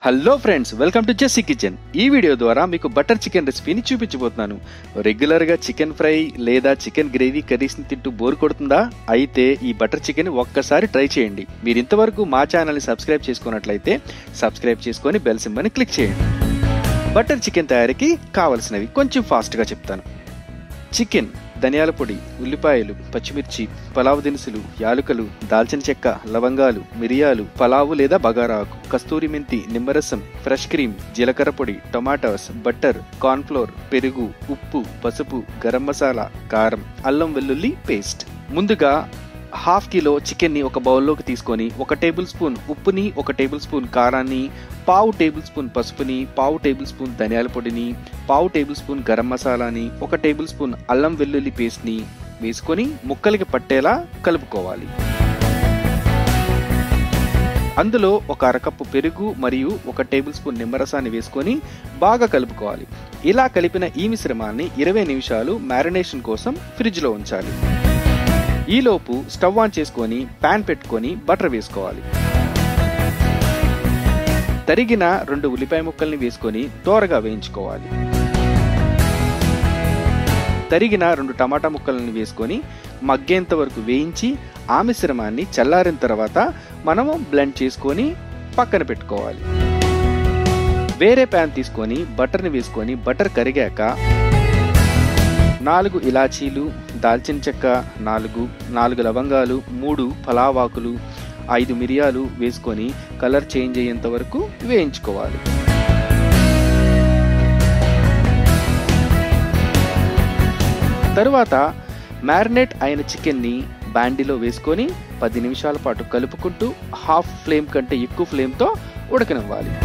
hello friends welcome to Jessie kitchen ఈ video ద్వారా మీకు బటర్ చికెన్ రెసిపీని చూపించబోతున్నాను రెగ్యులర్ గా చికెన్ ఫ్రై లేదా చికెన్ గ్రేవీ కర్రీస్ ని తింటూ బోర్ కొడుతుందా అయితే ఈ బటర్ చికెన్ ఒక్కసారి ట్రై చేయండి మీరు ఇంతవరకు మా ఛానల్ ని సబ్స్క్రైబ్ చేసుకున్నట్లయితే సబ్స్క్రైబ్ చేసుకొని బెల్ సింబల్ని క్లిక్ చేయండి బటర్ చికెన్ తయారీకి కావలసినవి కొంచెం ఫాస్ట్ గా చెప్తాను చికెన్ ధనియాల పొడి ఉల్లిపాయలు పచ్చిమిర్చి పలావు దినుసులు యాలుకలు దాల్చిన చెక్క లవంగాలు మిరియాలు పలావు లేదా బగారాకు కస్తూరి మెంతి నిమ్మరసం ఫ్రెష్ క్రీమ్ జీలకర్ర పొడి టొమాటోస్ బట్టర్ కార్న్ఫ్లోర్ పెరుగు ఉప్పు పసుపు గరం మసాలా కారం అల్లం వెల్లుల్లి పేస్ట్ ముందుగా హాఫ్ కిలో చికెన్ని ఒక బౌల్లోకి తీసుకొని ఒక టేబుల్ స్పూన్ ఉప్పుని ఒక టేబుల్ స్పూన్ కారాన్ని పావు టేబుల్ స్పూన్ పసుపుని పావు టేబుల్ స్పూన్ ధనియాల పొడిని పావు టేబుల్ స్పూన్ గరం మసాలాని ఒక టేబుల్ స్పూన్ అల్లం వెల్లుల్లి పేస్ట్ని వేసుకొని ముక్కలకి పట్టేలా కలుపుకోవాలి అందులో ఒక అరకప్పు పెరుగు మరియు ఒక టేబుల్ స్పూన్ నిమ్మరసాన్ని వేసుకొని బాగా కలుపుకోవాలి ఇలా కలిపిన ఈ మిశ్రమాన్ని ఇరవై నిమిషాలు మ్యారినేషన్ కోసం ఫ్రిడ్జ్లో ఉంచాలి ఈలోపు స్టవ్ ఆన్ చేసుకొని ప్యాన్ పెట్టుకొని బటర్ వేసుకోవాలి తరిగిన రెండు ఉల్లిపాయ ముక్కల్ని వేసుకొని దోరగా వేయించుకోవాలి తరిగిన రెండు టమాటా ముక్కలను వేసుకొని మగ్గేంత వరకు వేయించి ఆ మిశ్రమాన్ని చల్లారిన తర్వాత మనము బ్లెండ్ చేసుకొని పక్కన పెట్టుకోవాలి వేరే ప్యాన్ తీసుకొని బటర్ని వేసుకొని బటర్ కరిగాక నాలుగు ఇలాచీలు దాల్చిన చెక్క నాలుగు నాలుగు లవంగాలు మూడు పలావాకులు ఐదు మిరియాలు వేసుకొని కలర్ చేంజ్ అయ్యేంత వరకు వేయించుకోవాలి తరువాత మ్యారినేట్ అయిన చికెన్ని బ్యాండీలో వేసుకొని పది నిమిషాల పాటు కలుపుకుంటూ హాఫ్ ఫ్లేమ్ కంటే ఎక్కువ ఫ్లేమ్తో ఉడకనివ్వాలి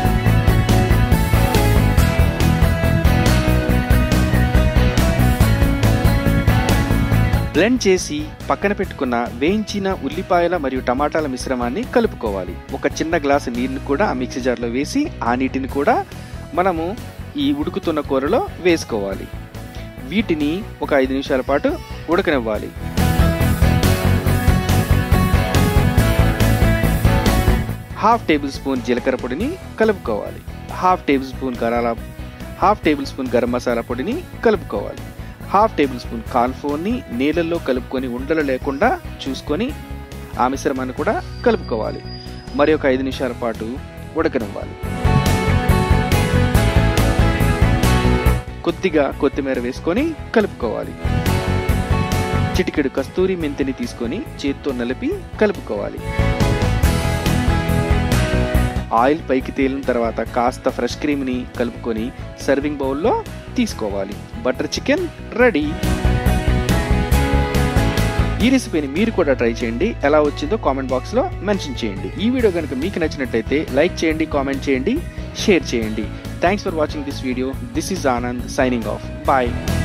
బ్లెండ్ చేసి పక్కన పెట్టుకున్న వేయించిన ఉల్లిపాయల మరియు టమాటాల మిశ్రమాన్ని కలుపుకోవాలి ఒక చిన్న గ్లాసు నీరుని కూడా ఆ మిక్సీ జార్లో వేసి ఆ నీటిని కూడా మనము ఈ ఉడుకుతున్న కూరలో వేసుకోవాలి వీటిని ఒక ఐదు నిమిషాల పాటు ఉడకనివ్వాలి హాఫ్ టేబుల్ స్పూన్ జీలకర్ర పొడిని కలుపుకోవాలి హాఫ్ టేబుల్ స్పూన్ గరాల half tablespoon garam masala పొడిని కలుపుకోవాలి హాఫ్ టేబుల్ స్పూన్ కార్న్ఫ్లోర్ని నీళ్ళల్లో కలుపుకొని ఉండలు లేకుండా చూసుకొని ఆ మిశ్రమాన్ని కూడా కలుపుకోవాలి మరి ఒక ఐదు నిమిషాల పాటు ఉడకనివ్వాలి కొద్దిగా కొత్తిమీర వేసుకొని కలుపుకోవాలి చిటికెడు కస్తూరి మెంతిని తీసుకొని చేత్తో నలిపి కలుపుకోవాలి ఆయిల్ పైకి తేలిన తర్వాత కాస్త ఫ్రెష్ క్రీమ్ని కలుపుకొని సర్వింగ్ బౌల్లో తీసుకోవాలి బటర్ చికెన్ రెడీ ఈ రెసిపీని మీరు కూడా ట్రై చేయండి ఎలా వచ్చిందో కామెంట్ బాక్స్లో మెన్షన్ చేయండి ఈ వీడియో కనుక మీకు నచ్చినట్లయితే లైక్ చేయండి కామెంట్ చేయండి షేర్ చేయండి thanks for watching this video this is Anand signing off bye